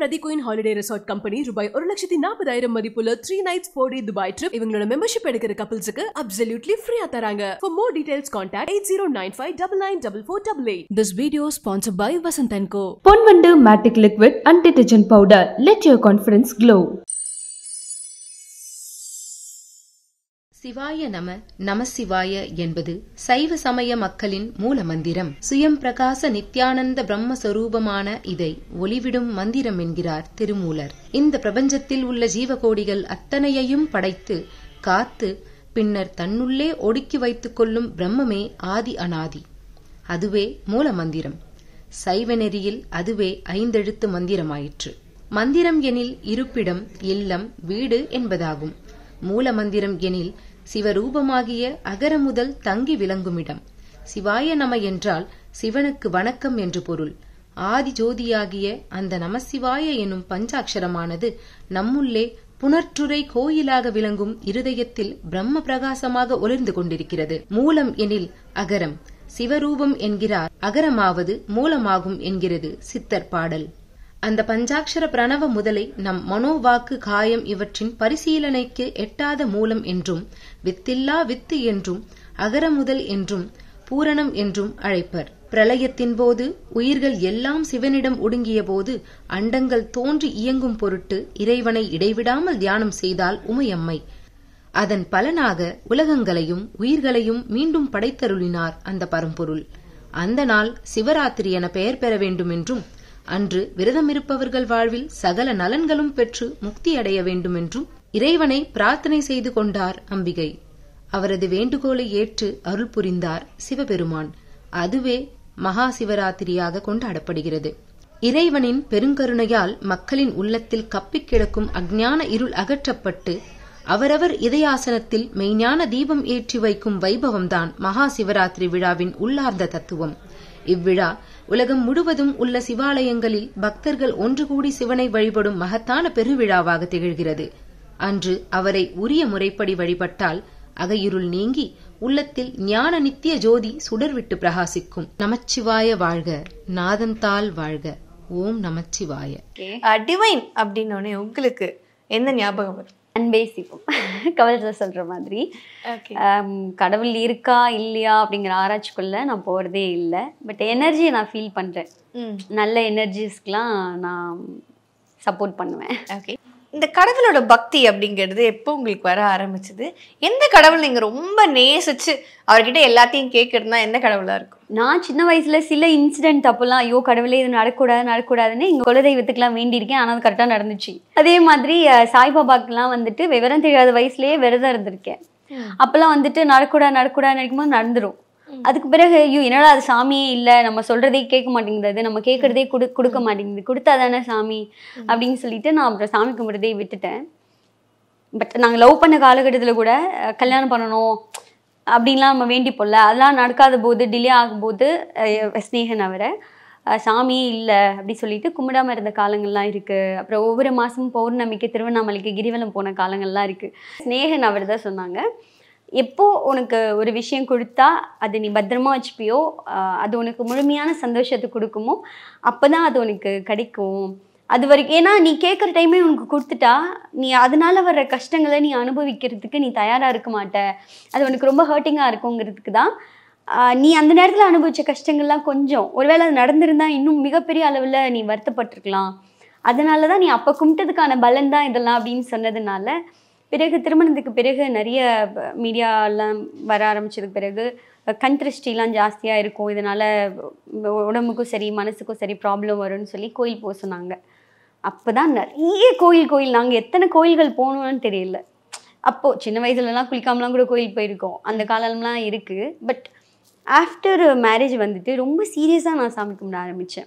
பிரதி queen holiday resort company ரூபாய் ஒரு லட்சத்தி நாற்பதாயிரம் மதிப்புள்ள three nights four day Dubai trip இவங்களோட மெம்பர்ஷிப் எடுக்கிற கப்பல்ஸுக்கு அப்சல்யூட்லி ஃப்ரீயா தராங்க for more details contact eight zero nine five double nine double four double eight this video sponsor by Vasanth and co Ponvandu matic liquid and detergent powder let your confidence glow சிவாய நம நமசிவாய என்பது சைவ சமய மக்களின் மூல மந்திரம் சுயம் பிரகாச நித்யானந்த பிரம்மஸ்வரூபமான இதை ஒளிவிடும் மந்திரம் என்கிறார் திருமூலர் இந்த பிரபஞ்சத்தில் உள்ள ஜீவகோடிகள் அத்தனையையும் படைத்து காத்து பின்னர் தன்னுள்ளே ஒடுக்கி வைத்துக் கொள்ளும் பிரம்மமே ஆதி அனாதி அதுவே மூல மந்திரம் சைவ நெறியில் அதுவே ஐந்தெழுத்து மந்திரமாயிற்று மந்திரம் எனில் இருப்பிடம் இல்லம் வீடு என்பதாகும் மூல மந்திரம் எனில் சிவரூபமாகிய அகர முதல் தங்கி விளங்குமிடம் சிவாய நம என்றால் சிவனுக்கு வணக்கம் என்று பொருள் ஆதி ஜோதியாகிய அந்த நமசிவாய எனும் பஞ்சாட்சரமானது நம்முள்ளே புனர்ற்றுரை கோயிலாக விளங்கும் இருதயத்தில் பிரம்ம பிரகாசமாக ஒளிர்ந்து கொண்டிருக்கிறது மூலம் எனில் அகரம் சிவரூபம் என்கிறார் அகரமாவது மூலமாகும் என்கிறது சித்தர் பாடல் அந்த பஞ்சாட்சர பிரணவ முதலை நம் மனோவாக்கு காயம் இவற்றின் பரிசீலனைக்கு எட்டாத மூலம் என்றும் வித்தில்லா வித்து என்றும் அகரமுதல் என்றும் பூரணம் என்றும் அழைப்பர் பிரளயத்தின் போது உயிர்கள் எல்லாம் சிவனிடம் ஒடுங்கிய போது அண்டங்கள் தோன்றி இயங்கும் பொருட்டு இறைவனை இடைவிடாமல் தியானம் செய்தால் உமையம்மை அதன் பலனாக உலகங்களையும் உயிர்களையும் மீண்டும் படைத்தருளினார் அந்த பரம்பொருள் அந்த நாள் சிவராத்திரி என பெயர் பெற வேண்டும் என்றும் அன்று விரதமிருப்பவர்கள் வாழ்வில் சகல நலன்களும் பெற்று முக்தி அடைய வேண்டும் என்றும் இறைவனை பிரார்த்தனை செய்து கொண்டார் அம்பிகை அவரது வேண்டுகோளை ஏற்று அருள் புரிந்தார் சிவபெருமான் அதுவே மகா சிவராத்திரியாக கொண்டாடப்படுகிறது இறைவனின் பெருங்கருணையால் மக்களின் உள்ளத்தில் கப்பிக் கிடக்கும் அஞ்ஞான இருள் அகற்றப்பட்டு அவரவர் இதயாசனத்தில் மெய்ஞான தீபம் ஏற்றி வைக்கும் வைபவம்தான் மகா சிவராத்திரி விழாவின் உள்ளார்ந்த தத்துவம் இவ்விழா உலகம் முழுவதும் உள்ள சிவாலயங்களில் பக்தர்கள் ஒன்று கூடி சிவனை வழிபடும் மகத்தான பெருவிழாவாக திகழ்கிறது அன்று அவரை உரிய முறைப்படி வழிபட்டால் அகையிருள் நீங்கி உள்ளத்தில் ஞான நித்திய ஜோதி சுடர்விட்டு பிரகாசிக்கும் நமச்சிவாய வாழ்க நாதந்தால் வாழ்க ஓம் நமச்சிவாய டிவைன் அப்படின்னோடனே உங்களுக்கு எந்த ஞாபகம் வரும் அன்பே சிவம் கவலத்தில் சொல்கிற மாதிரி ஓகே ஆம், கடவுள் இருக்கா இல்லையா அப்படிங்கிற ஆராய்ச்சிக்குள்ளே நான் போகிறதே இல்லை பட் எனர்ஜியை நான் ஃபீல் பண்ணுறேன் ம் நல்ல எனர்ஜிஸ்க்கெலாம் நான் சப்போர்ட் பண்ணுவேன் ஓகே இந்த கடவுளோட பக்தி அப்படிங்கிறது எப்போ உங்களுக்கு வர ஆரம்பிச்சது எந்த கடவுள் நீங்க ரொம்ப நேசிச்சு அவர்கிட்ட எல்லாத்தையும் கேட்கறதுனா எந்த கடவுளா இருக்கும் நான் சின்ன வயசுல சில இன்சிடென்ட் அப்போல்லாம் ஐயோ கடவுளே இது நடக்கூடாது நடக்கூடாதுன்னு எங்கள் குலதெய்வத்துக்குலாம் வேண்டியிருக்கேன் ஆனால் அது கரெக்டாக நடந்துச்சு அதே மாதிரி அஹ், சாய்பாபாக்கெல்லாம் வந்துட்டு விவரம் தெரியாத வயசுலயே விரதம் இருந்திருக்கேன் அப்போல்லாம் வந்துட்டு நடக்கூடாது நடக்கூடாது நினைக்கும்போது நடந்துரும் அதுக்கு பிறகு ஐயோ என்னடா அது சாமியே இல்லை நம்ம சொல்றதே கேட்க மாட்டேங்குது அது நம்ம கேட்கறதே கொடு கொடுக்க மாட்டேங்குது கொடுத்தா தானே சாமி அப்படின்னு சொல்லிட்டு நான் அப்புறம் சாமி கும்பிட்றதே விட்டுட்டேன் பட் நாங்கள் லவ் பண்ண காலகட்டத்தில் கூட அஹ், கல்யாணம் பண்ணணும் அப்படின்லாம் நம்ம வேண்டிப்போம்ல அதெல்லாம் நடக்காத போது டிலே ஆகும்போது அஹ், ஸ்நேகன் அவரை அஹ், சாமியே இல்லை அப்படி சொல்லிட்டு கும்பிடாம இருந்த காலங்கள்லாம் இருக்கு அப்புறம் ஒவ்வொரு மாதமும் பௌர்ணமிக்கு திருவண்ணாமலைக்கு கிரிவலம் போன காலங்கள்லாம் இருக்கு ஸ்நேகன் அவர் தான் சொன்னாங்க எப்போ உனக்கு ஒரு விஷயம் கொடுத்தா அதை நீ பத்திரமா வச்சுப்பியோ அஹ், அது உனக்கு முழுமையான சந்தோஷத்தை கொடுக்குமோ அப்பதான் அது உனக்கு கிடைக்கும் அது வரைக்கும் ஏன்னா நீ கேட்குற டைமே உனக்கு கொடுத்துட்டா நீ அதனால வர்ற கஷ்டங்களை நீ அனுபவிக்கிறதுக்கு நீ தயாராக இருக்க மாட்ட அது உனக்கு ரொம்ப ஹர்ட்டிங்காக இருக்குங்கிறதுக்கு தான் ஆஹ் நீ அந்த நேரத்தில் அனுபவிச்ச கஷ்டங்கள்லாம் கொஞ்சம் ஒருவேளை அது நடந்திருந்தா இன்னும் மிகப்பெரிய அளவில் நீ வருத்தப்பட்டிருக்கலாம் அதனால தான் நீ அப்போ கும்பிட்டதுக்கான பலன் தான் இதெல்லாம் அப்படின்னு சொன்னதுனால பிறகு திருமணத்துக்கு பிறகு நிறைய மீடியாலாம் வர ஆரம்பிச்சதுக்கு பிறகு கண் திருஷ்டிலாம் ஜாஸ்தியாக இருக்கும் இதனால் உடம்புக்கும் சரி மனசுக்கும் சரி ப்ராப்ளம் வரும்னு சொல்லி கோயில் போக சொன்னாங்க அப்போ தான் நிறைய கோயில் கோயில் நாங்கள் எத்தனை கோயில்கள் போகணும்னு தெரியல அப்போது சின்ன வயசுலலாம் குளிக்காமலாம் கூட கோயில் போயிருக்கோம் அந்த காலம்லாம் இருக்குது பட் ஆஃப்டர் மேரேஜ் வந்துட்டு ரொம்ப சீரியஸாக நான் சாமி கும்பிட ஆரம்பித்தேன்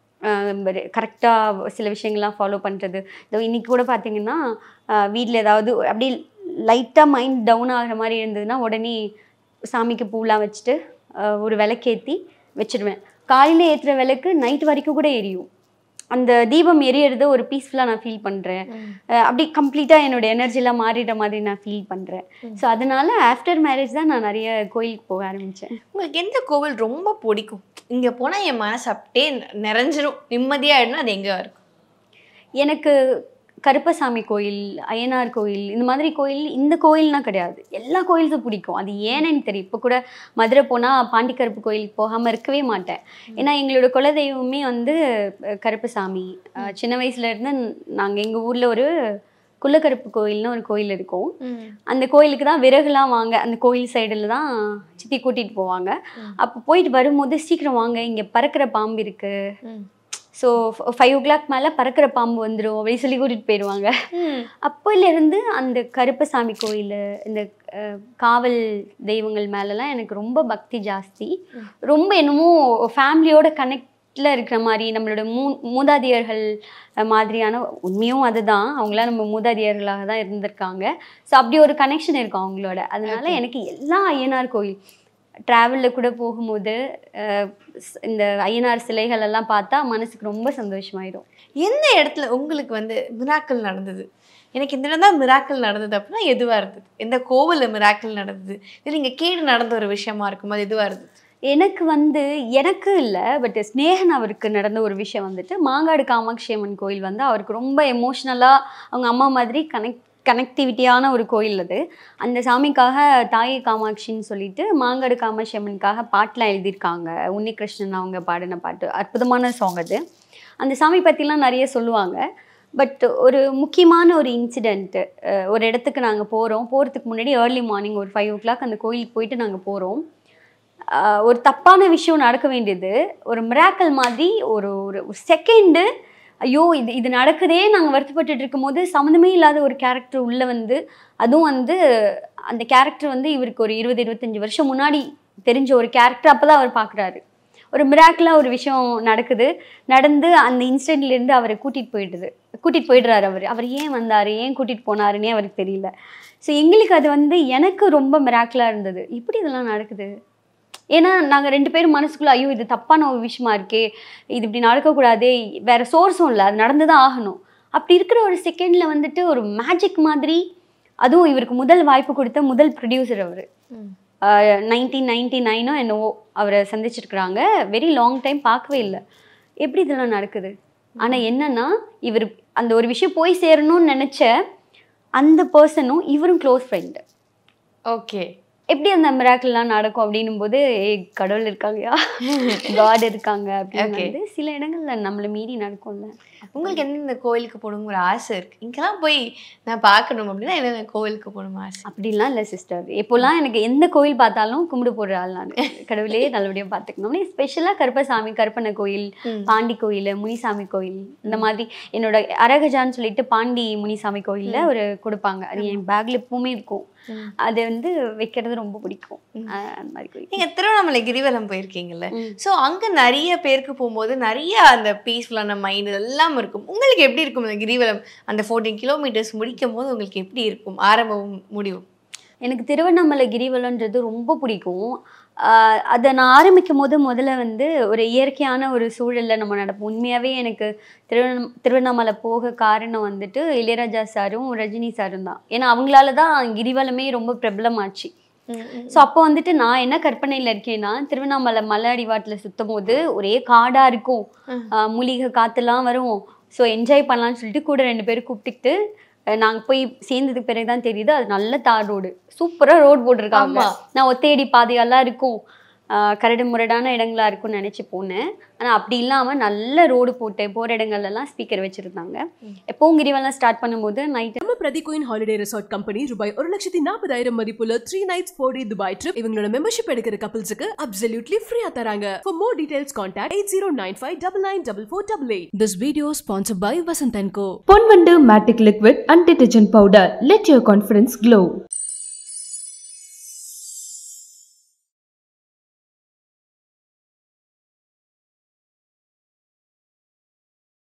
கரெக்டாக சில விஷயங்கள்லாம் ஃபாலோ பண்ணுறது இதோ இன்னைக்கு கூட பார்த்தீங்கன்னா வீட்டில் ஏதாவது அப்படியே லைட்டாக மைண்ட் டவுன் ஆகிற மாதிரி இருந்ததுன்னா உடனே சாமிக்கு பூலாம் வச்சுட்டு ஆஹ் ஒரு விளக்கேற்றி வச்சிடுவேன் காலையில் ஏற்றுற விளக்கு நைட் வரைக்கும் கூட எரியும் அந்த தீபம் எரியறத ஒரு பீஸ்ஃபுல்லாக நான் ஃபீல் பண்ணுறேன் அப்படி கம்ப்ளீட்டாக என்னோட எனர்ஜிலாம் மாறிடுற மாதிரி நான் ஃபீல் பண்ணுறேன் ஸோ அதனால ஆஃப்டர் மேரேஜ் தான் நான் நிறைய கோயிலுக்கு போக ஆரம்பித்தேன் உங்களுக்கு எந்த கோவில் ரொம்ப பிடிக்கும் இங்க போனா என் மனசு அப்படியே நிறைஞ்சிரும் நிம்மதியாயிடும் அது எங்க இருக்கும் எனக்கு கருப்பசாமி கோயில் அய்யனார் கோயில் இந்த மாதிரி கோயில் இந்த கோயில்னா கிடையாது எல்லா கோயில்ஸும் பிடிக்கும் அது ஏன்னு எனக்கு தெரியும் இப்போ கூட மதுரை போனால் பாண்டிக்கருப்பு கோயிலுக்கு போகாமல் இருக்கவே மாட்டேன் ஏன்னா எங்களோட குலதெய்வமே வந்து அஹ், கருப்பசாமி அஹ், சின்ன வயசுல இருந்து நாங்கள் எங்கள் ஊரில் ஒரு குலக்கருப்பு கோயில்னு ஒரு கோயில் இருக்கும் அந்த கோயிலுக்கு தான் விறகுலாம் வாங்க அந்த கோயில் சைடில் தான் சித்தி கூட்டிகிட்டு போவாங்க அப்போ போயிட்டு வரும்போது சீக்கிரம் வாங்க இங்கே பறக்கிற பாம்பு இருக்கு ஸோ ஃபைவ் ஓ கிளாக் மேலே பறக்கிற பாம்பு வந்துடும் அப்படின்னு சொல்லி கூட்டிகிட்டு போயிடுவாங்க அப்போலேருந்து அந்த கருப்பசாமி கோயில் இந்த அஹ், காவல் தெய்வங்கள் மேலெலாம் எனக்கு ரொம்ப பக்தி ஜாஸ்தி ரொம்ப என்னமோ ஃபேமிலியோட கனெக்டில் இருக்கிற மாதிரி நம்மளோட மூ மூதாதையர்கள் அஹ், மாதிரியான உண்மையும் அதுதான் அவங்களாம் நம்ம மூதாதையர்களாக தான் இருந்திருக்காங்க ஸோ அப்படி ஒரு கனெக்ஷன் இருக்கும் அவங்களோட அதனால எனக்கு எல்லா ஐயனார் கோயில் ட்ராவலில் கூட போகும்போது அஹ், ஸ்- இந்த ஐயனார் சிலைகள் எல்லாம் பார்த்தா மனசுக்கு ரொம்ப சந்தோஷமாயிடும் எந்த இடத்துல உங்களுக்கு வந்து மிராக்கள் நடந்தது எனக்கு இந்த இடம் தான் மிராக்கள் நடந்தது அப்படின்னா எதுவாக இருந்தது எந்த கோவிலில் மிராக்கள் நடந்தது இல்லை இங்கே கேடு நடந்த ஒரு விஷயமா இருக்கும் அது எதுவாக இருந்தது எனக்கு வந்து எனக்கு இல்லை பட் ஸ்னேகன் அவருக்கு நடந்த ஒரு விஷயம் வந்துட்டு மாங்காடு காமாட்சி அம்மன் கோயில் வந்து அவருக்கு ரொம்ப எமோஷ்னலாக அவங்க அம்மா மாதிரி கனெக்ட் கனெக்டிவிட்டியான ஒரு கோயில் அது அந்த சாமிக்காக தாயை காமாட்சின்னு சொல்லிட்டு மாங்காடு காமாட்சி அம்மனுக்காக பாட்டெலாம் எழுதியிருக்காங்க உன்னிகிருஷ்ணன் அவங்க பாடின பாட்டு அற்புதமான சாங் அது அந்த சாமி பற்றிலாம் நிறைய சொல்லுவாங்க பட் ஒரு முக்கியமான ஒரு இன்சிடெண்ட்டு ஒரு இடத்துக்கு நாங்கள் போகிறோம் போகிறதுக்கு முன்னாடி ஏர்லி மார்னிங் ஒரு ஃபைவ் ஓ கிளாக் அந்த கோயிலுக்கு போயிட்டு நாங்கள் போகிறோம் ஆஹ் ஒரு தப்பான விஷயம் நடக்க வேண்டியது ஒரு மிராக்கல் மாதிரி ஒரு ஒரு செகண்டு ஐயோ இது இது நடக்குதே நாங்கள் வருத்தப்பட்டுட்டு இருக்கும்போது சம்மந்தமே இல்லாத ஒரு கேரக்டர் உள்ளே வந்து அதுவும் வந்து அந்த கேரக்டர் வந்து இவருக்கு ஒரு இருபது இருபத்தஞ்சி வருஷம் முன்னாடி தெரிஞ்ச ஒரு கேரக்டர் அப்போ தான் அவர் பார்க்குறாரு ஒரு மிராக்கிளாக ஒரு விஷயம் நடக்குது நடந்து அந்த இன்சிடென்ட்லேருந்து அவரை கூட்டிகிட்டு போயிடுது கூட்டிகிட்டு போயிடுறாரு அவர் அவர் ஏன் வந்தார் ஏன் கூட்டிகிட்டு போனாருன்னே அவருக்கு தெரியல ஸோ எங்களுக்கு அது வந்து எனக்கு ரொம்ப மிராக்கிளாக இருந்தது இப்படி இதெல்லாம் நடக்குது ஏன்னா நாங்கள் ரெண்டு பேரும் மனசுக்குள்ள ஐயோ இது தப்பான ஒரு விஷயமா இருக்கே இது இப்படி நடக்கக்கூடாதே வேற சோர்ஸும் இல்லை அது நடந்து தான் ஆகணும் அப்படி இருக்கிற ஒரு செகண்டில் வந்துட்டு ஒரு மேஜிக் மாதிரி அதுவும் இவருக்கு முதல் வாய்ப்பு கொடுத்த முதல் ப்ரொடியூசர் அவர் நைன்டீன் நைன்டி நைனோ என்னவோ அவரை சந்திச்சிருக்கிறாங்க வெரி லாங் டைம் பார்க்கவே இல்லை எப்படி இதெல்லாம் நடக்குது ஆனால் என்னன்னா இவர் அந்த ஒரு விஷயம் போய் சேரணும்னு நினச்ச அந்த பர்சனும் இவரும் க்ளோஸ் ஃப்ரெண்டு ஓகே எப்படி அந்த மிராக்கிள்லாம் நடக்கும் அப்படின்னும் போது ஏய் கடவுள் இருக்காங்கயா காட் இருக்காங்க அப்படின்னு Okay. வந்து சில இடங்கள்ல நம்மளை மீறி நடக்கும்ல உங்களுக்கு எந்தெந்த கோயிலுக்கு போகணுங்கிற ஆசை இருக்கு இங்கெல்லாம் போய் நான் பார்க்கணும் அப்படின்னா என்னென்ன கோவிலுக்கு போகணும் ஆசை அப்படிலாம் இல்லை சிஸ்டர் எப்போல்லாம் எனக்கு எந்த கோயில் பார்த்தாலும் கும்பிடு போடுற ஆள் நான் கடவுளே நல்லபடியாக பார்த்துக்கணும் ஸ்பெஷலாக கருப்பசாமி கருப்பண்ண கோயில் ம். பாண்டி கோயில் முனிசாமி கோயில் இந்த மாதிரி என்னோட அரகஜான்னு சொல்லிட்டு பாண்டி முனிசாமி கோயில்ல ஒரு கொடுப்பாங்க அது என் பேக்ல எப்பவுமே இருக்கும் ம். அது வந்து வைக்கிறது ரொம்ப பிடிக்கும் அஹ் அந்த மாதிரி கோயில் நீங்க திருவண்ணாமலை கிரிவலம் போயிருக்கீங்கல்ல ம். ஸோ அங்க நிறைய பேருக்கு போகும்போது நிறைய அந்த பீஸ்ஃபுல்லான மைண்ட் இதெல்லாம் இருக்கும் உங்களுக்கு எப்படி இருக்கும் அந்த கிரிவலம் அந்த ஃபோர்டீன் கிலோமீட்டர்ஸ் முடிக்கும் போது உங்களுக்கு எப்படி இருக்கும் ஆரம்பமும் முடிவும் எனக்கு திருவண்ணாமலை கிரிவலம்ன்றது ரொம்ப பிடிக்கும் ஆஹ் அதை நான் ஆரம்பிக்கும் போது முதல்ல வந்து ஒரு இயற்கையான ஒரு சூழலில் நம்ம நடப்போம் உண்மையாகவே எனக்கு திருவண்ண திருவண்ணாமலை போக காரணம் வந்துட்டு இளையராஜா சாரும் ரஜினி சாரும் தான் ஏன்னா அவங்களால தான் கிரிவலமே ரொம்ப பிரபலமாச்சு ஸோ அப்போ வந்துட்டு நான் என்ன கற்பனையில் இருக்கேன்னா திருவண்ணாமலை மலை அடிவாட்டில் சுத்தும் போது ஒரே காடாக இருக்கும் ஆஹ் மூலிகை காற்றுலாம் வரும் ஸோ என்ஜாய் பண்ணலாம்னு சொல்லிட்டு கூட ரெண்டு பேரும் கூப்பிட்டுக்கிட்டு நாங்கள் போய் சேர்ந்ததுக்கு பிறகு தான் தெரியுது அது நல்ல தார் ரோடு சூப்பராக ரோடு போட்டிருக்காங்க ஆமா. நான் ஒத்தையடி பாதையெல்லாம் இருக்கும் ஆஹ் கரடு முரடான இடங்களா இருக்கும்னு நினச்சி போனேன் ஆனால் அப்படி இல்லாமல் நல்ல ரோடு போட்டு போகிற இடங்கள்லாம் ஸ்பீக்கர் வச்சுருந்தாங்க எப்பவும் கிரிவலம் ஸ்டார்ட் பண்ணும்போது நைட்டு நம்ம பிரதி குயின் ஹாலிடே ரெசார்ட் கம்பெனி ரூபாய் ஒரு லட்சத்தி நாற்பதாயிரம் மதிப்புள்ள three nights four day Dubai trip இவங்களோட மெம்பர்ஷிப் எடுக்கிற கப்பல்ஸுக்கு அப்சல்யூட்லி ஃப்ரீயா தராங்க for more details contact eight zero nine five double nine double four double eight this video sponsor by Vasanth and co Ponvandu matic liquid and detergent powder let your confidence glow